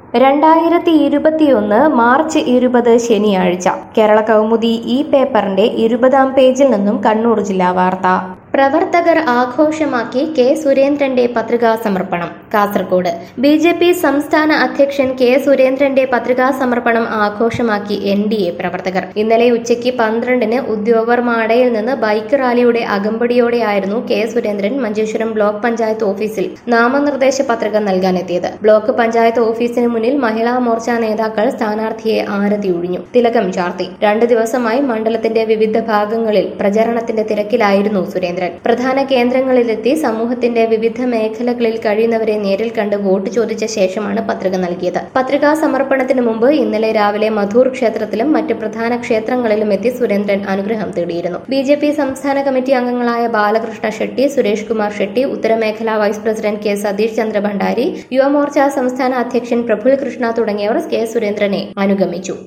രണ്ടായിരത്തി ഇരുപത്തിയൊന്ന് മാർച്ച് ഇരുപത് ശനിയാഴ്ച കേരള കൗമുദി ഈ പേപ്പറിന്റെ ഇരുപതാം പേജിൽ നിന്നും കണ്ണൂർ ജില്ലാ വാർത്ത പ്രവർത്തകർ ആഘോഷമാക്കി കെ സുരേന്ദ്രന്റെ പത്രികാ സമർപ്പണം കാസർഗോഡ് ബി ജെ പി സംസ്ഥാന അധ്യക്ഷൻ കെ സുരേന്ദ്രന്റെ പത്രികാ സമർപ്പണം ആഘോഷമാക്കി എൻ ഡി എ പ്രവർത്തകർ ഇന്നലെ ഉച്ചയ്ക്ക് പന്ത്രണ്ടിന് ഉദ്യോഗർ മാടയിൽ നിന്ന് ബൈക്ക് റാലിയുടെ അകമ്പടിയോടെയായിരുന്നു കെ സുരേന്ദ്രൻ മഞ്ചേശ്വരം ബ്ലോക്ക് പഞ്ചായത്ത് ഓഫീസിൽ നാമനിർദ്ദേശ പത്രിക നൽകാനെത്തിയത് ബ്ലോക്ക് പഞ്ചായത്ത് ഓഫീസിന് മുന്നിൽ മഹിളാ മോർച്ച നേതാക്കൾ സ്ഥാനാർത്ഥിയെ ആരതി ഒഴിഞ്ഞു തിലകം ചാർത്തി രണ്ടു ദിവസമായി മണ്ഡലത്തിന്റെ വിവിധ ഭാഗങ്ങളിൽ പ്രചരണത്തിന്റെ തിരക്കിലായിരുന്നു സുരേന്ദ്രൻ പ്രധാന കേന്ദ്രങ്ങളിലെത്തി സമൂഹത്തിന്റെ വിവിധ മേഖലകളിൽ കഴിയുന്നവരെ നേരിൽ കണ്ട് വോട്ട് ചോദിച്ച ശേഷമാണ് പത്രിക നൽകിയത് പത്രികാ സമർപ്പണത്തിന് മുമ്പ് ഇന്നലെ രാവിലെ മധൂർ ക്ഷേത്രത്തിലും മറ്റ് പ്രധാന ക്ഷേത്രങ്ങളിലും എത്തി സുരേന്ദ്രൻ അനുഗ്രഹം തേടിയിരുന്നു ബി ജെ പി സംസ്ഥാന കമ്മിറ്റി അംഗങ്ങളായ ബാലകൃഷ്ണ ഷെട്ടി സുരേഷ് കുമാർ ഷെട്ടി ഉത്തരമേഖലാ vice president K Satish Chandra Bhandari Yuvamorcha സംസ്ഥാന അധ്യക്ഷൻ പ്രഫുൽ കൃഷ്ണ തുടങ്ങിയവർ കെ സുരേന്ദ്രനെ അനുഗമിച്ചു